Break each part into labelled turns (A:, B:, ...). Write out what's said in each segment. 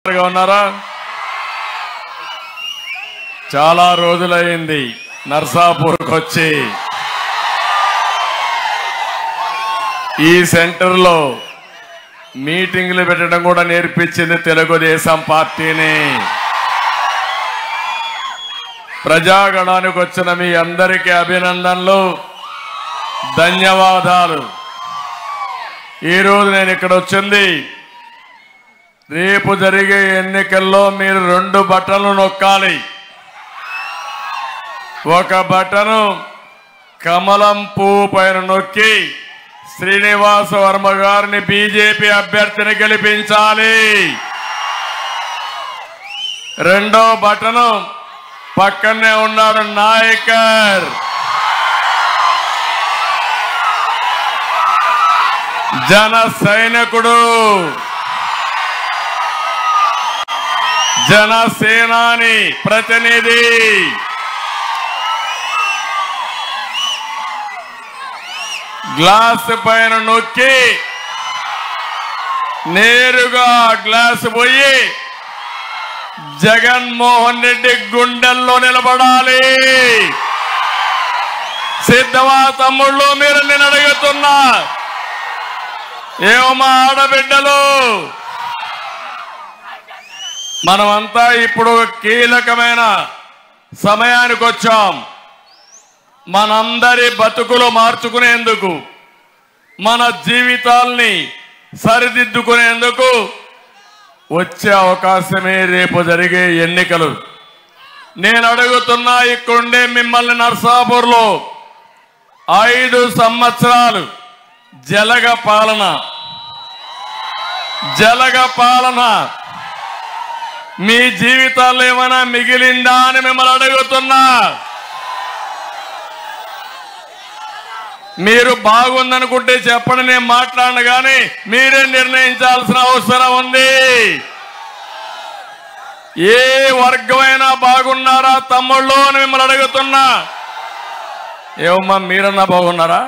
A: గా ఉన్నారా చాలా రోజులైంది నర్సాపూర్కి వచ్చి ఈ సెంటర్లో మీటింగ్లు పెట్టడం కూడా నేర్పించింది తెలుగుదేశం పార్టీని ప్రజాగణానికి వచ్చిన మీ అందరికీ అభినందనలు ధన్యవాదాలు ఈరోజు నేను ఇక్కడ వచ్చింది రేపు జరిగే ఎన్నికల్లో మీరు రెండు బటన్లు నొక్కాలి ఒక బటను కమలం పువ్వు పైన నొక్కి శ్రీనివాస వర్మ గారిని బీజేపీ అభ్యర్థిని గెలిపించాలి రెండో బటను పక్కనే ఉన్నాడు నాయకర్ జన సైనికుడు జనసేనాని ప్రతినిధి గ్లాస్ పైన నొక్కి నేరుగా గ్లాస్ పోయి జగన్మోహన్ రెడ్డి గుండెల్లో నిలబడాలి సిద్ధమా తమ్ముళ్ళు మీరు నేను అడుగుతున్నా ఏమో ఆడబిడ్డలు మనమంతా ఇప్పుడు ఒక కీలకమైన సమయానికి వచ్చాం మనందరి బతుకులు మార్చుకునేందుకు మన జీవితాల్ని సరిదిద్దుకునేందుకు వచ్చే అవకాశమే రేపు జరిగే ఎన్నికలు నేను అడుగుతున్నా ఇక్కడుండే మిమ్మల్ని నర్సాపూర్లో ఐదు సంవత్సరాలు జలగ పాలన జలగ పాలన మీ జీవితాల్లో ఏమైనా మిగిలిందా అని మిమ్మల్ని అడుగుతున్నా మీరు బాగుందనుకుంటే చెప్పండి నేను మాట్లాడను కానీ మీరే నిర్ణయించాల్సిన అవసరం ఉంది ఏ వర్గమైనా బాగున్నారా తమ్ముళ్ళు అని మిమ్మల్ని అడుగుతున్నా ఏమమ్మా మీరన్నా బాగున్నారా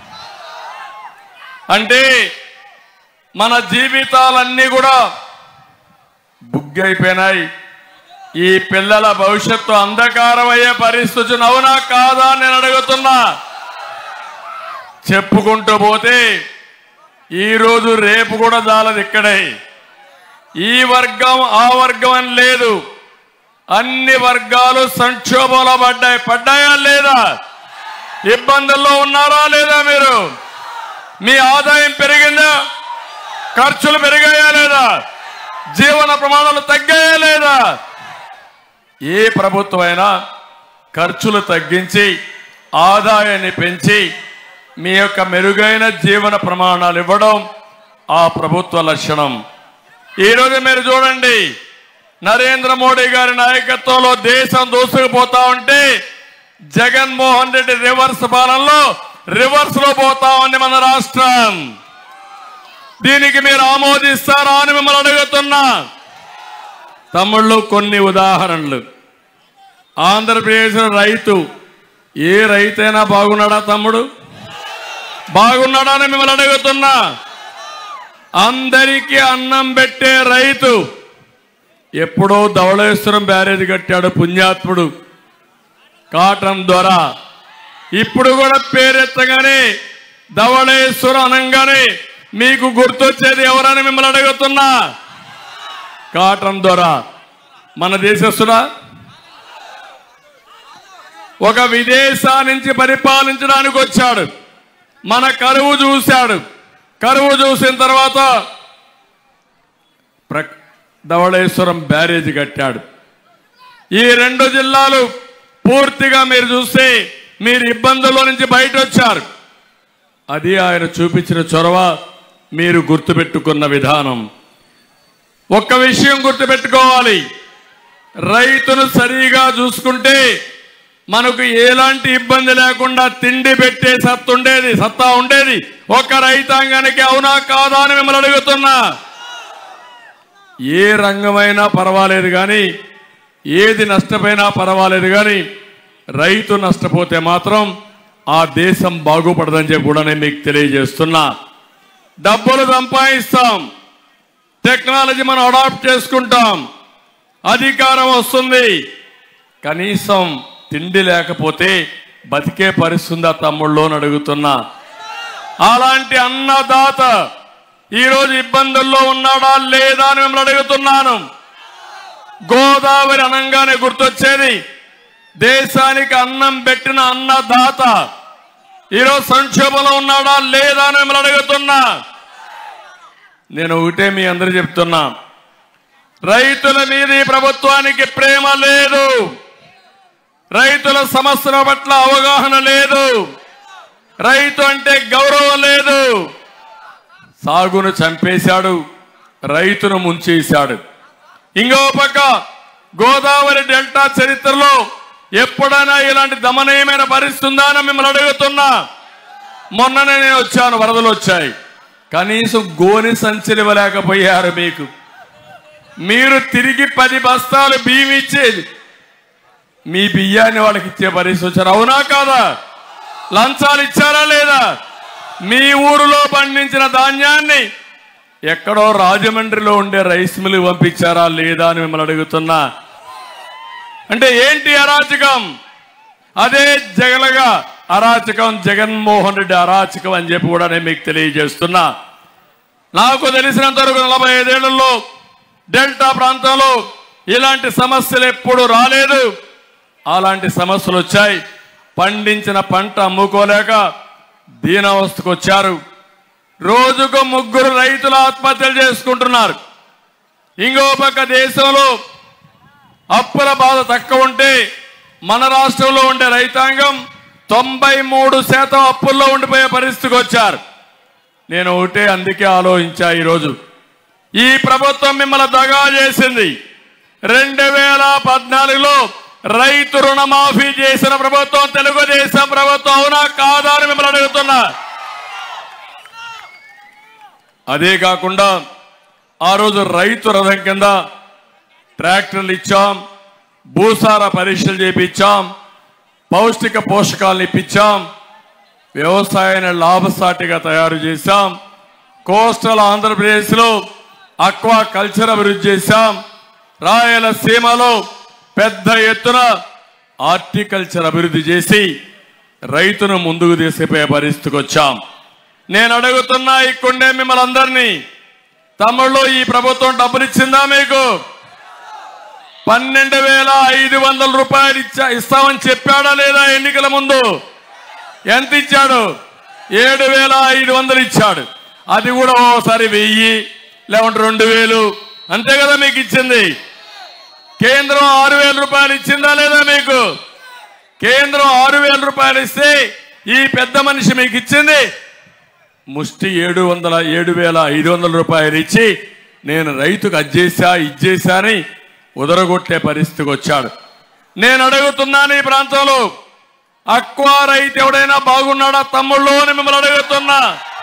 A: అంటే మన జీవితాలన్నీ కూడా బుగ్గైపోయినాయి ఈ పిల్లల భవిష్యత్తు అంధకారం అయ్యే పరిస్థితి అవునా కాదా అని నేను అడుగుతున్నా చెప్పుకుంటూ పోతే ఈరోజు రేపు కూడా జాలది ఇక్కడే ఈ వర్గం ఆ వర్గం అని లేదు అన్ని వర్గాలు సంక్షోభంలో పడ్డాయి పడ్డాయా లేదా ఇబ్బందుల్లో ఉన్నారా లేదా మీరు మీ ఆదాయం పెరిగిందా ఖర్చులు పెరిగాయా లేదా జీవన ప్రమాణాలు తగ్గాయా లేదా ఏ ప్రభుత్వమైనా ఖర్చులు తగ్గించి ఆదాయాన్ని పెంచి మీ యొక్క మెరుగైన జీవన ప్రమాణాలు ఇవ్వడం ఆ ప్రభుత్వ లక్షణం ఈరోజు మీరు చూడండి నరేంద్ర మోడీ గారి నాయకత్వంలో దేశం దూసుకుపోతా ఉంటే జగన్మోహన్ రెడ్డి రివర్స్ పాలనలో రివర్స్ లో పోతా ఉంది మన రాష్ట్రం దీనికి మీరు ఆమోదిస్తారా అని మిమ్మల్ని అడుగుతున్నా తమ్ముళ్ళు కొన్ని ఉదాహరణలు ఆంధ్రప్రదేశ్ రైతు ఏ రైతైనా బాగున్నాడా తమ్ముడు బాగున్నాడా అని మిమ్మల్ని అడుగుతున్నా అందరికీ అన్నం పెట్టే రైతు ఎప్పుడో ధవళేశ్వరం బ్యారేజ్ కట్టాడు పుణ్యాత్ముడు కాటన్ ద్వారా ఇప్పుడు కూడా పేరెత్తగానే ధవళేశ్వరం అనంగానే మీకు గుర్తొచ్చేది ఎవరని మిమ్మల్ని అడుగుతున్నా కాటన్ ద్వారా మన దేశస్తుడా ఒక విదేశా నుంచి పరిపాలించడానికి వచ్చాడు మన కరువు చూశాడు కరువు చూసిన తర్వాత ప్ర- ధవళేశ్వరం బ్యారేజ్ కట్టాడు ఈ రెండు జిల్లాలు పూర్తిగా మీరు చూస్తే మీరు ఇబ్బందుల్లో నుంచి బయట వచ్చారు అది ఆయన చూపించిన చొరవ మీరు గుర్తుపెట్టుకున్న విధానం ఒక్క విషయం గుర్తుపెట్టుకోవాలి రైతును సరిగా చూసుకుంటే మనకు ఎలాంటి ఇబ్బంది లేకుండా తిండి పెట్టే సత్తు ఉండేది సత్తా ఉండేది ఒక రైతాంగానికి అవునా కాదా అని మిమ్మల్ని అడుగుతున్నా ఏ రంగమైనా పర్వాలేదు కానీ ఏది నష్టపోయినా పర్వాలేదు కానీ రైతు నష్టపోతే మాత్రం ఆ దేశం బాగుపడదని చెప్పి కూడా నేను మీకు తెలియజేస్తున్నా డబ్బులు సంపాదిస్తాం టెక్నాలజీ మనం అడాప్ట్ చేసుకుంటాం అధికారం వస్తుంది కనీసం తిండి లేకపోతే బతికే పరిస్థితుందా తమ్ముళ్ళు అని అడుగుతున్నా అలాంటి అన్నదాత ఈరోజు ఇబ్బందుల్లో ఉన్నాడా లేదా అని మిమ్మల్ని అడుగుతున్నాను గోదావరి అనంగానే గుర్తొచ్చేది దేశానికి అన్నం పెట్టిన అన్నదాత ఈరోజు సంక్షోభంలో ఉన్నాడా లేదా అని మిమ్మల్ని అడుగుతున్నా నేను ఒకటే మీ అందరూ చెప్తున్నా రైతుల మీద ఈ ప్రభుత్వానికి ప్రేమ లేదు రైతుల సమస్యల పట్ల అవగాహన లేదు రైతు అంటే గౌరవం లేదు సాగును చంపేశాడు రైతును ముంచేశాడు ఇంకో పక్క గోదావరి డెల్టా చరిత్రలో ఎప్పుడైనా ఇలాంటి దమనీయమైన పరిస్థితి ఉందా అని మిమ్మల్ని అడుగుతున్నా మొన్ననే నేను వచ్చాను వరదలు వచ్చాయి కనీసం గోని సంచులు ఇవ్వలేకపోయారు మీకు మీరు తిరిగి పది బస్తాలు బియ్యం ఇచ్చేది మీ బియ్యాన్ని వాళ్ళకి ఇచ్చే పరిస్థితి వచ్చారు అవునా కాదా లంచాలు ఇచ్చారా లేదా మీ ఊరిలో పండించిన ధాన్యాన్ని ఎక్కడో రాజమండ్రిలో ఉండే రైస్ మిల్ పంపించారా లేదా అని మిమ్మల్ని అడుగుతున్నా అంటే ఏంటి అరాచకం అదే జగలగా అరాచకం జగన్మోహన్ రెడ్డి అరాచకం అని చెప్పి కూడా నేను మీకు తెలియజేస్తున్నా నాకు తెలిసినంత వరకు నలభై ఐదేళ్లలో డెల్టా ప్రాంతంలో ఇలాంటి సమస్యలు ఎప్పుడు రాలేదు అలాంటి సమస్యలు వచ్చాయి పండించిన పంట అమ్ముకోలేక దీనావస్థకు వచ్చారు రోజుకు ముగ్గురు రైతులు ఆత్మహత్యలు చేసుకుంటున్నారు ఇంకో పక్క దేశంలో అప్పుల బాధ తక్కువ ఉంటే మన రాష్ట్రంలో ఉండే రైతాంగం తొంభై మూడు శాతం అప్పుల్లో ఉండిపోయే పరిస్థితికి వచ్చారు నేను ఒకటే అందుకే ఆలోచించా ఈరోజు ఈ ప్రభుత్వం మిమ్మల్ని దగా చేసింది రెండు వేల పద్నాలుగులో రైతు రుణమాఫీ చేసిన ప్రభుత్వం తెలుగుదేశం ప్రభుత్వం అవునా కాదా అని మిమ్మల్ని అడుగుతున్నా అదే కాకుండా ఆ రోజు రైతు రథం కింద ట్రాక్టర్లు ఇచ్చాం భూసార పరీక్షలు చేపించాం పౌష్టిక పోషకాలను ఇప్పించాం వ్యవసాయాన్ని లాభసాటిగా తయారు చేశాం కోస్టల్ ఆంధ్రప్రదేశ్లో అక్వా కల్చర్ అభివృద్ధి చేశాం రాయలసీమలో పెద్ద ఎత్తున హార్టికల్చర్ అభివృద్ధి చేసి రైతును ముందుకు తీసుకుపోయే పరిస్థితికి వచ్చాం నేను అడుగుతున్నా ఇక్కడే మిమ్మల్ని అందరినీ తమ్ముళ్ళు ఈ ప్రభుత్వం డబ్బులు ఇచ్చిందా మీకు పన్నెండు వేల ఐదు వందల రూపాయలు ఇచ్చా ఇస్తామని చెప్పాడా లేదా ఎన్నికల ముందు ఎంత ఇచ్చాడు ఏడు వేల ఐదు వందలు ఇచ్చాడు అది కూడా ఓసారి వెయ్యి లేకుంటే రెండు వేలు అంతే కదా మీకు ఇచ్చింది కేంద్రం ఆరు వేల రూపాయలు ఇచ్చిందా లేదా మీకు కేంద్రం ఆరు వేల రూపాయలు ఇస్తే ఈ పెద్ద మనిషి మీకు ఇచ్చింది ముష్టి ఏడు వందల ఏడు వేల ఐదు వందల రూపాయలు ఇచ్చి నేను రైతుకు అజ్జేసా ఇచ్చేసా అని ఉదరగొట్టే పరిస్థితికి వచ్చాడు నేను అడుగుతున్నాను ఈ ప్రాంతంలో అక్వా రైతు ఎవడైనా బాగున్నాడా తమ్ముళ్ళు అని మిమ్మల్ని అడుగుతున్నా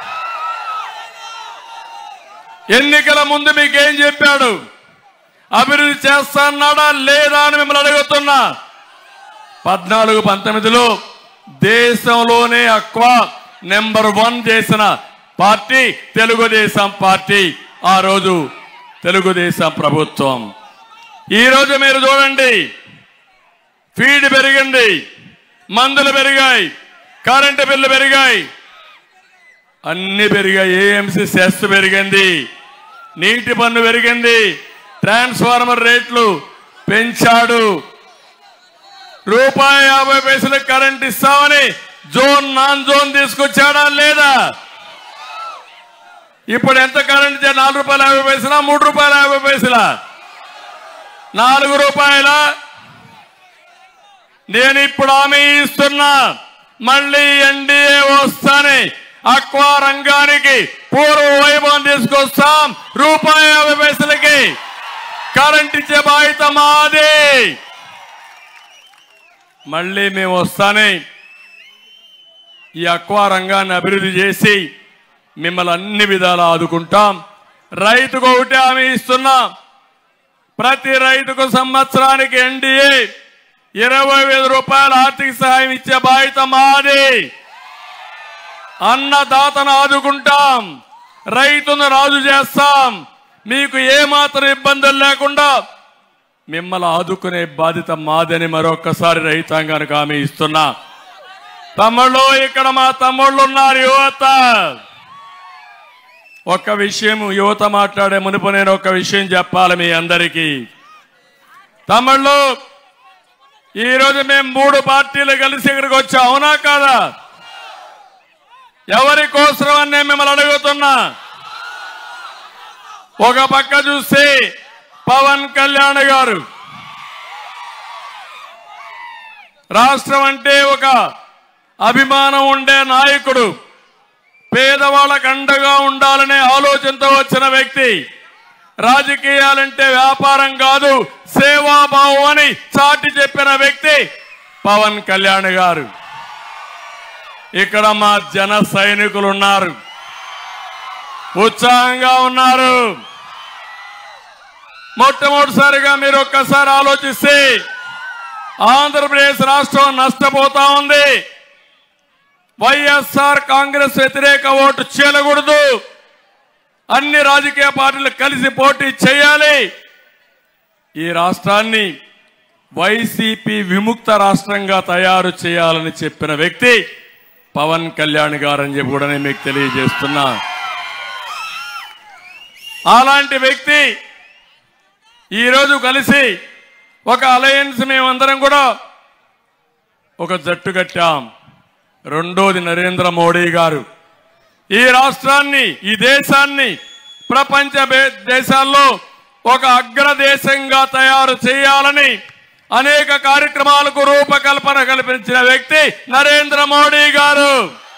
A: ఎన్నికల ముందు మీకేం చెప్పాడు అభివృద్ధి చేస్తాన్నాడా లేదా అని మిమ్మల్ని అడుగుతున్నా పద్నాలుగు పంతొమ్మిదిలో దేశంలోనే అక్వా నెంబర్ వన్ చేసిన పార్టీ తెలుగుదేశం పార్టీ ఆ రోజు తెలుగుదేశం ప్రభుత్వం ఈ రోజు మీరు చూడండి ఫీడ్ పెరిగింది మందులు పెరిగాయి కరెంటు బిల్లు పెరిగాయి అన్ని పెరిగాయి ఏఎంసీ సెస్ పెరిగింది నీటి పన్ను పెరిగింది ట్రాన్స్ఫార్మర్ రేట్లు పెంచాడు రూపాయి యాభై పైసలకు కరెంట్ ఇస్తామని జోన్ నాన్ జోన్ తీసుకొచ్చాడా లేదా ఇప్పుడు ఎంత కరెంట్ ఇచ్చా నాలుగు రూపాయల యాభై పైసలా మూడు రూపాయల యాభై పైసలా నాలుగు రూపాయల నేను ఇప్పుడు హామీ ఇస్తున్నా మళ్ళీ ఎన్డీఏ వస్తానే అక్వా రంగానికి పూర్వ వైభవం తీసుకొస్తాం రూపాయి యాభై పైసలకి కరెంట్ ఇచ్చే బాధ్యత మాది మళ్ళీ మేము వస్తానే ఈ అక్వా రంగాన్ని అభివృద్ధి చేసి మిమ్మల్ని అన్ని విధాలా ఆదుకుంటాం రైతుకు ఒకటే హామీ ఇస్తున్నాం ప్రతి రైతుకు సంవత్సరానికి ఎన్డీఏ ఇరవై వేల రూపాయల ఆర్థిక సహాయం ఇచ్చే బాధ్యత మాది అన్నదాతను ఆదుకుంటాం రైతును రాజు చేస్తాం మీకు ఏమాత్రం ఇబ్బందులు లేకుండా మిమ్మల్ని ఆదుకునే బాధ్యత మాదని మరొక్కసారి రైతాంగానికి హామీ ఇస్తున్నా తమ్ముళ్ళు ఇక్కడ మా తమ్ముళ్ళు ఉన్నారు యువత ఒక్క విషయం యువత మాట్లాడే మునుపు నేను ఒక విషయం చెప్పాలి మీ అందరికీ తమ్ముళ్ళు ఈరోజు మేము మూడు పార్టీలు కలిసి ఇక్కడికి వచ్చాం అవునా కాదా ఎవరి కోసం అని నేను మిమ్మల్ని అడుగుతున్నా ఒక పక్క చూస్తే పవన్ కళ్యాణ్ గారు రాష్ట్రం అంటే ఒక అభిమానం ఉండే నాయకుడు పేదవాళ్ళకు అండగా ఉండాలనే ఆలోచనతో వచ్చిన వ్యక్తి రాజకీయాలంటే వ్యాపారం కాదు సేవాభావం అని చాటి చెప్పిన వ్యక్తి పవన్ కళ్యాణ్ గారు ఇక్కడ మా జన సైనికులు ఉన్నారు ఉత్సాహంగా ఉన్నారు మొట్టమొదటిసారిగా మీరు ఒక్కసారి ఆలోచిస్తే ఆంధ్రప్రదేశ్ రాష్ట్రం నష్టపోతా ఉంది వైఎస్ఆర్ కాంగ్రెస్ వ్యతిరేక ఓటు చేయకూడదు అన్ని రాజకీయ పార్టీలు కలిసి పోటీ చేయాలి ఈ రాష్ట్రాన్ని వైసీపీ విముక్త రాష్ట్రంగా తయారు చేయాలని చెప్పిన వ్యక్తి పవన్ కళ్యాణ్ గారని చెప్పి కూడా నేను మీకు తెలియజేస్తున్నా అలాంటి వ్యక్తి ఈరోజు కలిసి ఒక అలయన్స్ మేమందరం కూడా ఒక జట్టు కట్టాం రెండోది నరేంద్ర మోడీ గారు ఈ రాష్ట్రాన్ని ఈ దేశాన్ని ప్రపంచ బే- దేశాల్లో ఒక అగ్రదేశంగా తయారు చేయాలని అనేక కార్యక్రమాలకు రూపకల్పన కల్పించిన వ్యక్తి నరేంద్ర మోడీ గారు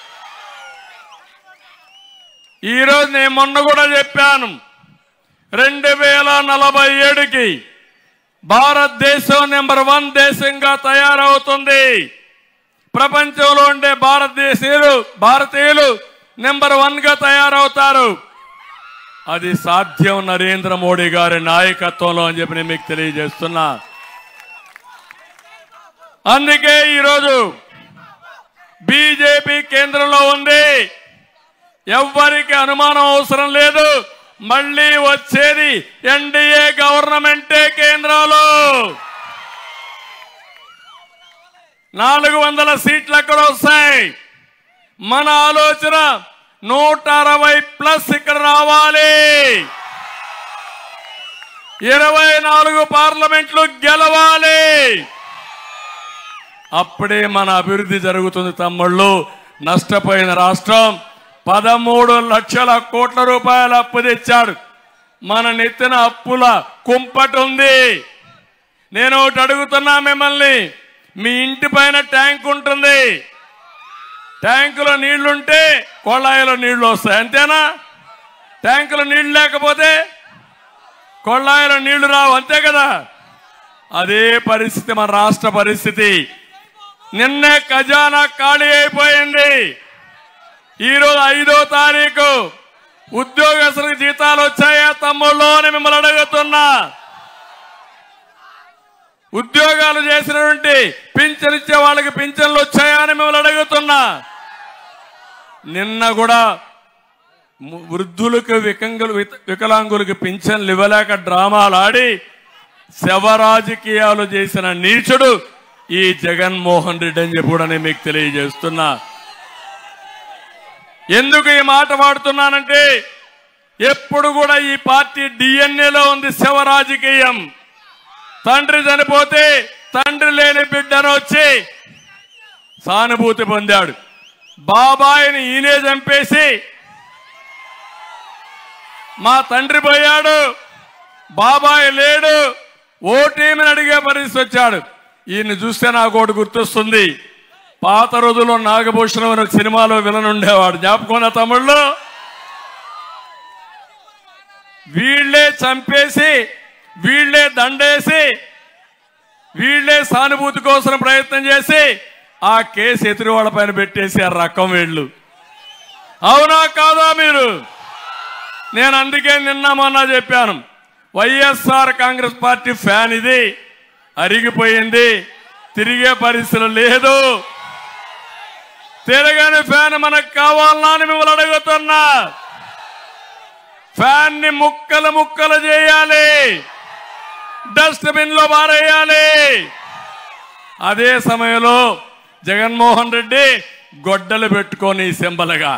A: ఈరోజు నేను మొన్న కూడా చెప్పాను రెండు వేల నలభై ఏడుకి భారతదేశం నెంబర్ వన్ దేశంగా తయారవుతుంది ప్రపంచంలో ఉండే భారతదేశీయులు భారతీయులు నెంబర్ వన్ గా తయారవుతారు అది సాధ్యం నరేంద్ర మోడీ గారి నాయకత్వంలో అని చెప్పి నేను మీకు తెలియజేస్తున్నా అందుకే ఈరోజు బీజేపీ కేంద్రంలో ఉంది ఎవ్వరికి అనుమానం అవసరం లేదు మళ్ళీ వచ్చేది ఎన్డీఏ గవర్నమెంటే కేంద్రంలో నాలుగు వందల సీట్లు అక్కడ వస్తాయి మన ఆలోచన నూట అరవై ప్లస్ ఇక్కడ రావాలి ఇరవై నాలుగు పార్లమెంట్లు గెలవాలి అప్పుడే మన అభివృద్ధి జరుగుతుంది తమ్ముళ్ళు నష్టపోయిన రాష్ట్రం పదమూడు లక్షల కోట్ల రూపాయల అప్పు తెచ్చాడు మన నెత్తిన అప్పుల కుంపటి ఉంది నేను ఒకటి అడుగుతున్నా మిమ్మల్ని మీ ఇంటి పైన ట్యాంక్ ఉంటుంది ట్యాంకులో నీళ్లుంటే కొళాయిలో నీళ్లు వస్తాయి అంతేనా ట్యాంకులో నీళ్లు లేకపోతే కొళాయిలో నీళ్లు రావు అంతే కదా అదే పరిస్థితి మన రాష్ట్ర పరిస్థితి నిన్నే ఖజానా ఖాళీ అయిపోయింది ఈరోజు ఐదో తారీఖు ఉద్యోగస్తులకు జీతాలు వచ్చాయా తమ్ముళ్ళు అని మిమ్మల్ని అడుగుతున్నా ఉద్యోగాలు చేసినటువంటి పింఛన్ ఇచ్చే వాళ్ళకి పింఛన్లు వచ్చాయా అని మిమ్మల్ని అడుగుతున్నా నిన్న కూడా ము- వృద్ధులకు వికంగులు విత- వికలాంగులకు పింఛన్లు ఇవ్వలేక డ్రామాలు ఆడి శవ రాజకీయాలు చేసిన నీచుడు ఈ జగన్మోహన్ రెడ్డి అని చెప్పి కూడా నేను మీకు తెలియజేస్తున్నా ఎందుకు ఈ మాట వాడుతున్నానంటే ఎప్పుడు కూడా ఈ పార్టీ డిఎన్ఏలో ఉంది శవ రాజకీయం తండ్రి చనిపోతే తండ్రి లేని బిడ్డను వచ్చి సానుభూతి పొందాడు బాబాయిని ఈయనే చంపేసి మా తండ్రి పోయాడు బాబాయ్ లేడు ఓటేమని అడిగే పరిస్థితి వచ్చాడు ఈయన్ని చూస్తే నాకు ఒకటి గుర్తొస్తుంది పాత రోజుల్లో నాగభూషణం అని ఒక సినిమాలో విలన్ ఉండేవాడు జ్ఞాపకం తమిళ్లో వీళ్ళే చంపేసి వీళ్ళే దండేసి వీళ్ళే సానుభూతి కోసం ప్రయత్నం చేసి ఆ కేసు ఎదురు వాళ్ళ పైన పెట్టేసి ఆ రకం వీళ్ళు అవునా కాదా మీరు నేను అందుకే నిన్న మొన్న చెప్పాను వైఎస్ఆర్ కాంగ్రెస్ పార్టీ ఫ్యాన్ ఇది అరిగిపోయింది తిరిగే పరిస్థితులు లేదు తిరగని ఫ్యాన్ మనకు కావాలన్నా అని మిమ్మల్ని అడుగుతున్నా ఫ్యాన్ ని ముక్కలు ముక్కలు చేయాలి డస్ట్బిన్ లో పారేయాలి అదే సమయంలో జగన్మోహన్ రెడ్డి గొడ్డలు పెట్టుకొని సింబలుగా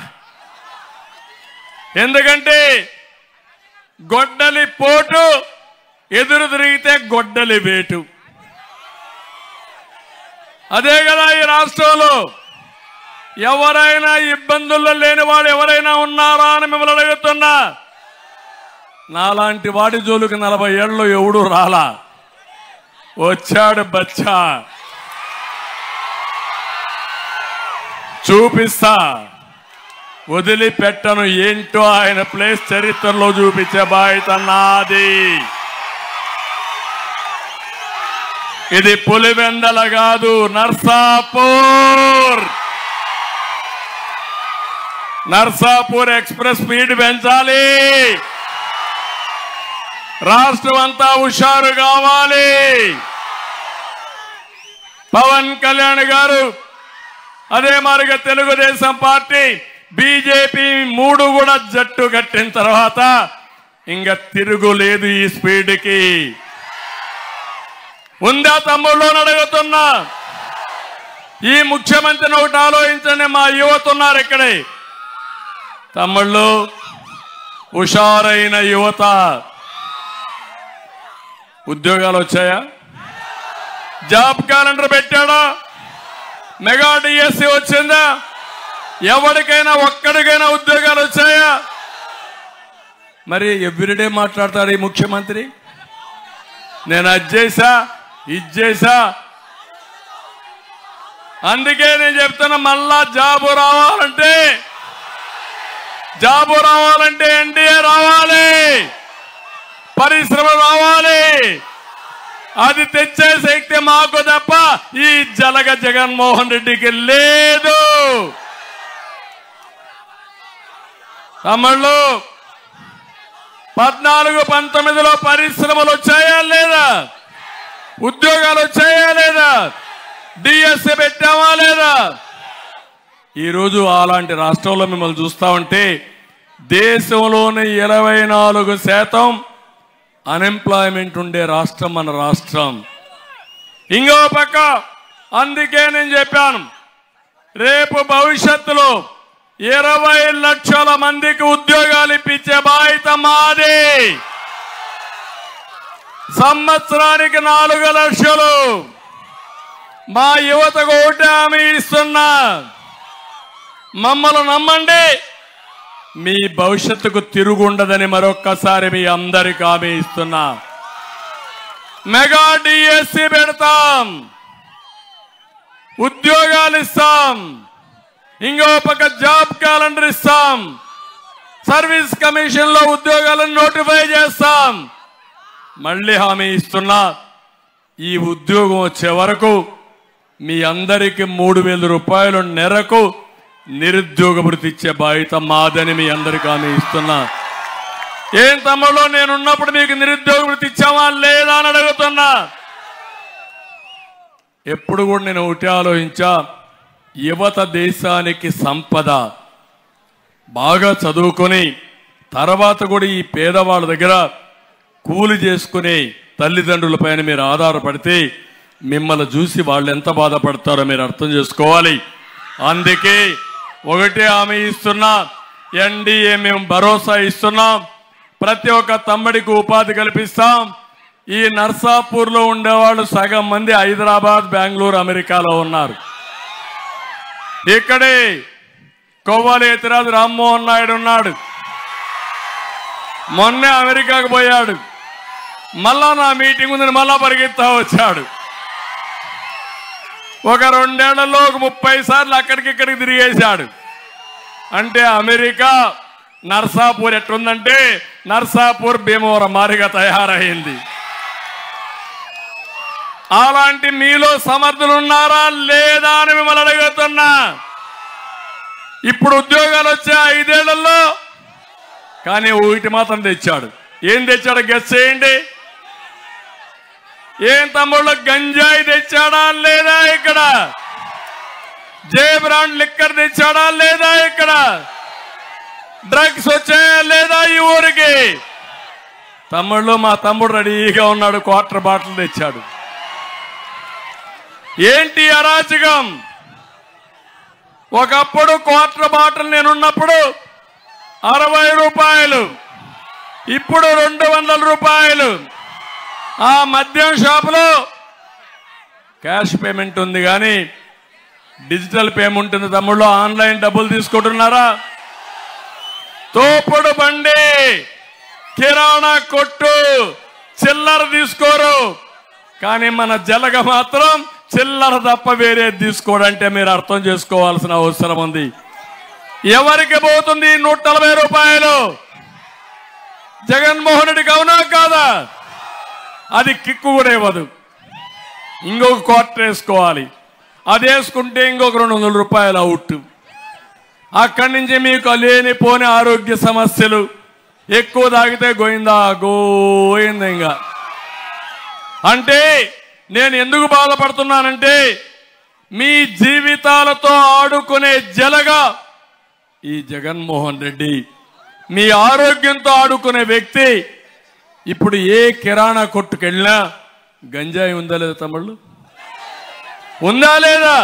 A: ఎందుకంటే గొడ్డలి పోటు ఎదురు తిరిగితే గొడ్డలి వేటు అదే కదా ఈ రాష్ట్రంలో ఎవరైనా ఇబ్బందుల్లో లేని వాడు ఎవరైనా ఉన్నారా అని మిమ్మల్ని అడుగుతున్నా నాలాంటి వాడి జోలికి నలభై ఏళ్ళు ఎవడు రాలా వచ్చాడు బచ్చా చూపిస్తా వదిలిపెట్టను ఏంటో ఆయన ప్లేస్ చరిత్రలో చూపించే బాధ్యత నాది ఇది పులివెందల కాదు నర్సాపూర్ నర్సాపూర్ ఎక్స్ప్రెస్ స్పీడ్ పెంచాలి రాష్ట్రం అంతా హుషారు కావాలి పవన్ కళ్యాణ్ గారు అదే మాదిరిగా తెలుగుదేశం పార్టీ బీజేపీ మూడు కూడా జట్టు కట్టిన తర్వాత ఇంకా తిరుగులేదు ఈ స్పీడ్కి ఉందా తమ్ముళ్ళు అని అడుగుతున్నా ఈ ముఖ్యమంత్రిని ఒకటి ఆలోచించండి మా యువత ఉన్నారు ఇక్కడే తమ్ముళ్ళు హుషారైన యువత ఉద్యోగాలు వచ్చాయా జాబ్ క్యాలెండర్ పెట్టాడా మెగా డిఎస్సి వచ్చిందా ఎవరికైనా ఒక్కడికైనా ఉద్యోగాలు వచ్చాయా మరి ఎవ్రీడే మాట్లాడతాడు ఈ ముఖ్యమంత్రి నేను అది చేశా ఇది చేశా అందుకే నేను చెప్తున్నా మళ్ళా జాబు రావాలంటే జాబు రావాలంటే ఎన్డీఏ రావాలి పరిశ్రమ రావాలి అది తెచ్చే శక్తి మాకు తప్ప ఈ జలగ జగన్మోహన్ రెడ్డికి లేదు తమ్ముళ్ళు పద్నాలుగు పంతొమ్మిదిలో పరిశ్రమలు వచ్చాయా లేదా ఉద్యోగాలు వచ్చాయా లేదా డిఎస్సి పెట్టామా లేదా ఈరోజు అలాంటి రాష్ట్రంలో మిమ్మల్ని చూస్తా ఉంటే దేశంలోని ఇరవై నాలుగు శాతం అన్ఎంప్లాయ్మెంట్ ఉండే రాష్ట్రం మన రాష్ట్రం ఇంకో పక్క అందుకే నేను చెప్పాను రేపు భవిష్యత్తులో ఇరవై లక్షల మందికి ఉద్యోగాలు ఇప్పించే బాధ్యత మాది సంవత్సరానికి నాలుగు లక్షలు మా యువతకు ఒకటి హామీ ఇస్తున్నా మమ్మల్ని నమ్మండి మీ భవిష్యత్తుకు తిరుగుండదని మరొక్కసారి మీ అందరికి హామీ ఇస్తున్నా మెగా డిఎస్సి పెడతాం ఉద్యోగాలు ఇస్తాం ఇంకో పక్క జాబ్ క్యాలెండర్ ఇస్తాం సర్వీస్ కమిషన్ లో ఉద్యోగాలను నోటిఫై చేస్తాం మళ్ళీ హామీ ఇస్తున్నా ఈ ఉద్యోగం వచ్చే వరకు మీ అందరికి మూడు వేల రూపాయలు నెరకు నిరుద్యోగ భృతి ఇచ్చే బాధ్యత మాదని మీ అందరికి హామీ ఇస్తున్నా ఏం తమ్ముళ్ళు నేనున్నప్పుడు మీకు నిరుద్యోగ భృతి ఇచ్చామా లేదా అని అడుగుతున్నా ఎప్పుడు కూడా నేను ఒకటి ఆలోచించా యువత దేశానికి సంపద బాగా చదువుకొని తర్వాత కూడా ఈ పేదవాళ్ళ దగ్గర కూలి చేసుకునే తల్లిదండ్రుల పైన మీరు ఆధారపడితే మిమ్మల్ని చూసి వాళ్ళు ఎంత బాధపడతారో మీరు అర్థం చేసుకోవాలి అందుకే ఒకటే హామీ ఇస్తున్నా ఎన్డీఏ మేము భరోసా ఇస్తున్నాం ప్రతి ఒక్క తమ్ముడికి ఉపాధి కల్పిస్తాం ఈ నర్సాపూర్లో ఉండేవాళ్ళు సగం మంది హైదరాబాద్ బెంగళూరు అమెరికాలో ఉన్నారు ఇక్కడే కొవ్వాలి ఎతిరాజు రామ్మోహన్ నాయుడు ఉన్నాడు మొన్నే అమెరికాకు పోయాడు మళ్ళా నా మీటింగ్ ఉందని మళ్ళా పరిగెత్తా వచ్చాడు ఒక రెండేళ్లలో ఒక ముప్పై సార్లు అక్కడికి ఇక్కడికి తిరిగేశాడు అంటే అమెరికా నర్సాపూర్ ఎట్లుందంటే నర్సాపూర్ భీమవరం మారిగా తయారైంది అలాంటి మీలో సమర్థులు ఉన్నారా లేదా అని మిమ్మల్ని అడుగుతున్నా ఇప్పుడు ఉద్యోగాలు వచ్చే ఐదేళ్లలో కానీ ఒకటి మాత్రం తెచ్చాడు ఏం తెచ్చాడు గెస్ చేయండి ఏం తమ్ముళ్ళు గంజాయి తెచ్చాడా లేదా ఇక్కడ జే బ్రాండ్ లిక్కర్ తెచ్చాడా లేదా ఇక్కడ డ్రగ్స్ వచ్చాయా లేదా ఈ ఊరికి తమ్ముళ్ళు మా తమ్ముడు రెడీగా ఉన్నాడు క్వార్టర్ బాటిల్ తెచ్చాడు ఏంటి అరాచకం ఒకప్పుడు క్వార్టర్ బాటిల్ నేనున్నప్పుడు అరవై రూపాయలు ఇప్పుడు రెండు వందల రూపాయలు ఆ మద్యం షాపులో క్యాష్ పేమెంట్ ఉంది కానీ డిజిటల్ పేమెంట్ ఉంది తమ్ముళ్ళు ఆన్లైన్ డబ్బులు తీసుకుంటున్నారా తోపుడు బండి కిరాణా కొట్టు చిల్లర తీసుకోరు కానీ మన జలగ మాత్రం చిల్లర తప్ప వేరే తీసుకోడంటే మీరు అర్థం చేసుకోవాల్సిన అవసరం ఉంది ఎవరికి పోతుంది ఈ నూట నలభై రూపాయలు జగన్మోహన్ రెడ్డికి అవునా కాదా అది కిక్కు కూడా ఇవ్వదు ఇంకొక క్వార్టర్ వేసుకోవాలి అది వేసుకుంటే ఇంకొక రెండు వందల రూపాయలు అవుట్ అక్కడి నుంచి మీకు లేనిపోని ఆరోగ్య సమస్యలు ఎక్కువ తాగితే గోయిందా గోయిందా ఇంకా అంటే నేను ఎందుకు బాధపడుతున్నానంటే మీ జీవితాలతో ఆడుకునే జలగా ఈ జగన్మోహన్ రెడ్డి మీ ఆరోగ్యంతో ఆడుకునే వ్యక్తి ఇప్పుడు ఏ కిరాణా కొట్టుకెళ్ళినా గంజాయి ఉందా లేదా తమ్ముళ్ళు ఉందా లేదా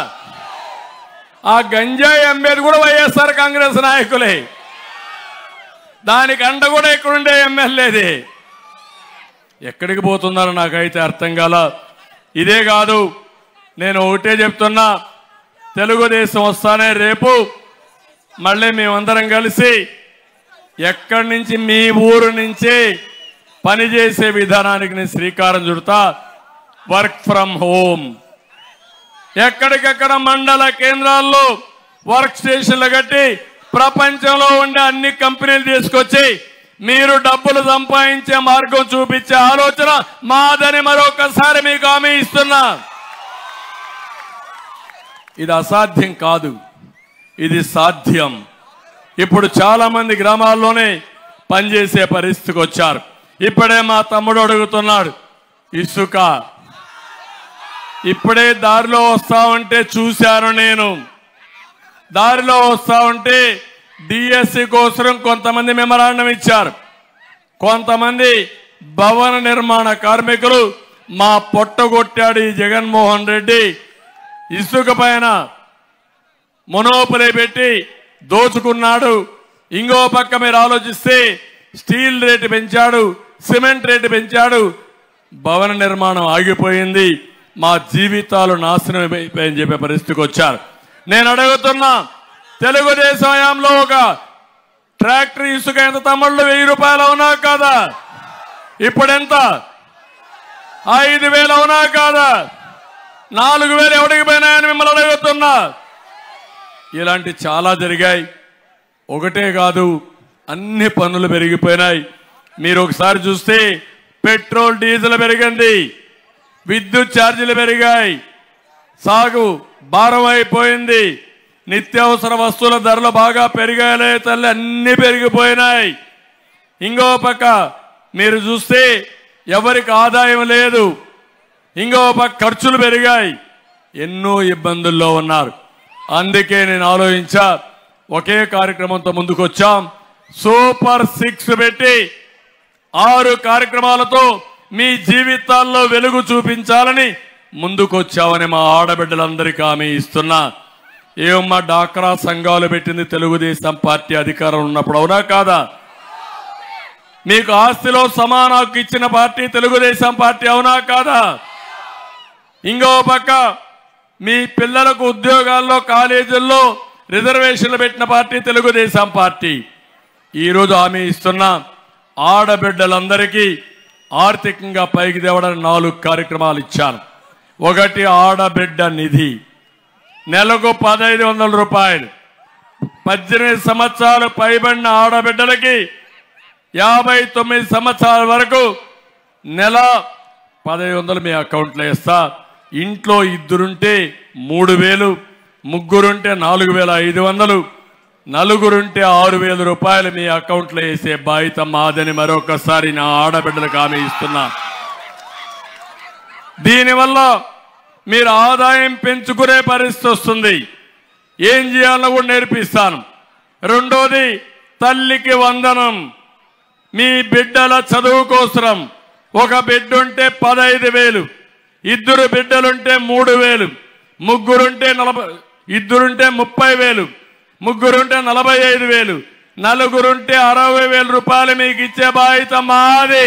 A: ఆ గంజాయి అమ్మేది కూడా వైఎస్ఆర్ కాంగ్రెస్ నాయకులే దానికి అండ కూడా ఇక్కడుండే ఎమ్మెల్యేది ఎక్కడికి పోతున్నారో నాకైతే అర్థం కాల ఇదే కాదు నేను ఒకటే చెప్తున్నా తెలుగుదేశం వస్తానే రేపు మళ్ళీ మేమందరం కలిసి ఎక్కడి నుంచి మీ ఊరు నుంచి పనిచేసే విధానానికి నేను శ్రీకారం చుడతా వర్క్ ఫ్రమ్ హోమ్ ఎక్కడికెక్కడ మండల కేంద్రాల్లో వర్క్ స్టేషన్లు కట్టి ప్రపంచంలో ఉండే అన్ని కంపెనీలు తీసుకొచ్చి మీరు డబ్బులు సంపాదించే మార్గం చూపించే ఆలోచన మాదని మరొకసారి మీకు హామీ ఇస్తున్నా ఇది అసాధ్యం కాదు ఇది సాధ్యం ఇప్పుడు చాలా మంది గ్రామాల్లోనే పనిచేసే పరిస్థితికి వచ్చారు ఇప్పుడే మా తమ్ముడు అడుగుతున్నాడు ఇసుక ఇప్పుడే దారిలో వస్తా ఉంటే చూశాను నేను దారిలో వస్తా ఉంటే డిఎస్సి కోసం కొంతమంది మెమరాండం ఇచ్చారు కొంతమంది భవన నిర్మాణ కార్మికులు మా పొట్టగొట్టాడు ఈ జగన్మోహన్ రెడ్డి ఇసుక పైన మొనోపలే పెట్టి దోచుకున్నాడు ఇంకో పక్క మీరు ఆలోచిస్తే స్టీల్ రేటు పెంచాడు సిమెంట్ రేటు పెంచాడు భవన నిర్మాణం ఆగిపోయింది మా జీవితాలు నాశనం అయిపోయాయని చెప్పే పరిస్థితికి వచ్చారు నేను అడుగుతున్నా తెలుగుదేశం హయాంలో ఒక ట్రాక్టర్ ఇసుక ఎంత తమ్ముళ్ళు వెయ్యి రూపాయలు అవునా కాదా ఇప్పుడు ఎంత ఐదు వేలు అవునా కాదా నాలుగు వేలు ఎవడికి పోయినాయని మిమ్మల్ని అడుగుతున్నా ఇలాంటి చాలా జరిగాయి ఒకటే కాదు అన్ని పన్నులు పెరిగిపోయినాయి మీరు ఒకసారి చూస్తే పెట్రోల్ డీజిల్ పెరిగింది విద్యుత్ ఛార్జీలు పెరిగాయి సాగు భారం అయిపోయింది నిత్యావసర వస్తువుల ధరలు బాగా పెరిగాయలే తల్లి అన్ని పెరిగిపోయినాయి ఇంకో పక్క మీరు చూస్తే ఎవరికి ఆదాయం లేదు ఇంకో పక్క ఖర్చులు పెరిగాయి ఎన్నో ఇబ్బందుల్లో ఉన్నారు అందుకే నేను ఆలోచించా ఒకే కార్యక్రమంతో ముందుకు వచ్చాం సూపర్ సిక్స్ పెట్టి ఆరు కార్యక్రమాలతో మీ జీవితాల్లో వెలుగు చూపించాలని ముందుకొచ్చామని మా ఆడబిడ్డలందరికీ హామీ ఇస్తున్నా ఏమమ్మా డాక్రా సంఘాలు పెట్టింది తెలుగుదేశం పార్టీ అధికారం ఉన్నప్పుడు అవునా కాదా మీకు ఆస్తిలో సమాన హక్కు ఇచ్చిన పార్టీ తెలుగుదేశం పార్టీ అవునా కాదా ఇంకో పక్క మీ పిల్లలకు ఉద్యోగాల్లో కాలేజీల్లో రిజర్వేషన్లు పెట్టిన పార్టీ తెలుగుదేశం పార్టీ ఈరోజు హామీ ఇస్తున్న ఆడబిడ్డలందరికీ ఆర్థికంగా పైకి తేవడానికి నాలుగు కార్యక్రమాలు ఇచ్చాను ఒకటి ఆడబిడ్డ నిధి నెలకు పదహైదు వందల రూపాయలు పద్దెనిమిది సంవత్సరాలు పైబడిన ఆడబిడ్డలకి యాభై తొమ్మిది సంవత్సరాల వరకు నెల పదహైదు వందలు మీ అకౌంట్లో వేస్తా ఇంట్లో ఇద్దరుంటే మూడు వేలు ముగ్గురుంటే నాలుగు వేల ఐదు వందలు నలుగురుంటే ఆరు వేల రూపాయలు మీ అకౌంట్లో వేసే బాధ్యత మాదని మరొకసారి నా ఆడబిడ్డలకు హామీ ఇస్తున్నా దీనివల్ల మీరు ఆదాయం పెంచుకునే పరిస్థితి వస్తుంది ఏం చేయాలో కూడా నేర్పిస్తాను రెండోది తల్లికి వందనం మీ బిడ్డల చదువు కోసరం ఒక బిడ్డ ఉంటే పదహైదు వేలు ఇద్దరు బిడ్డలుంటే మూడు వేలు ముగ్గురుంటే నలభై ఇద్దరుంటే ముప్పై వేలు ముగ్గురుంటే నలభై ఐదు వేలు నలుగురుంటే అరవై వేల రూపాయలు మీకు ఇచ్చే బాధ్యత మాది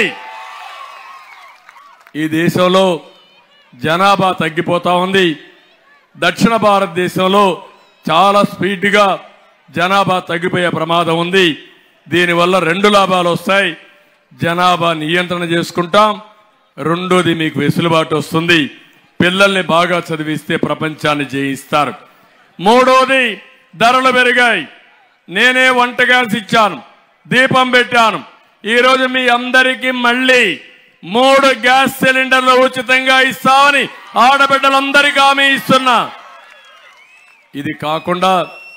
A: ఈ దేశంలో జనాభా తగ్గిపోతా ఉంది దక్షిణ భారతదేశంలో చాలా స్పీడ్గా జనాభా తగ్గిపోయే ప్రమాదం ఉంది దీనివల్ల రెండు లాభాలు వస్తాయి జనాభా నియంత్రణ చేసుకుంటాం రెండోది మీకు వెసులుబాటు వస్తుంది పిల్లల్ని బాగా చదివిస్తే ప్రపంచాన్ని జయిస్తారు మూడోది ధరలు పెరిగాయి నేనే వంట గ్యాస్ ఇచ్చాను దీపం పెట్టాను ఈరోజు మీ అందరికీ మళ్ళీ మూడు గ్యాస్ సిలిండర్లు ఉచితంగా ఇస్తామని ఆడబిడ్డలందరికీ హామీ ఇస్తున్నా ఇది కాకుండా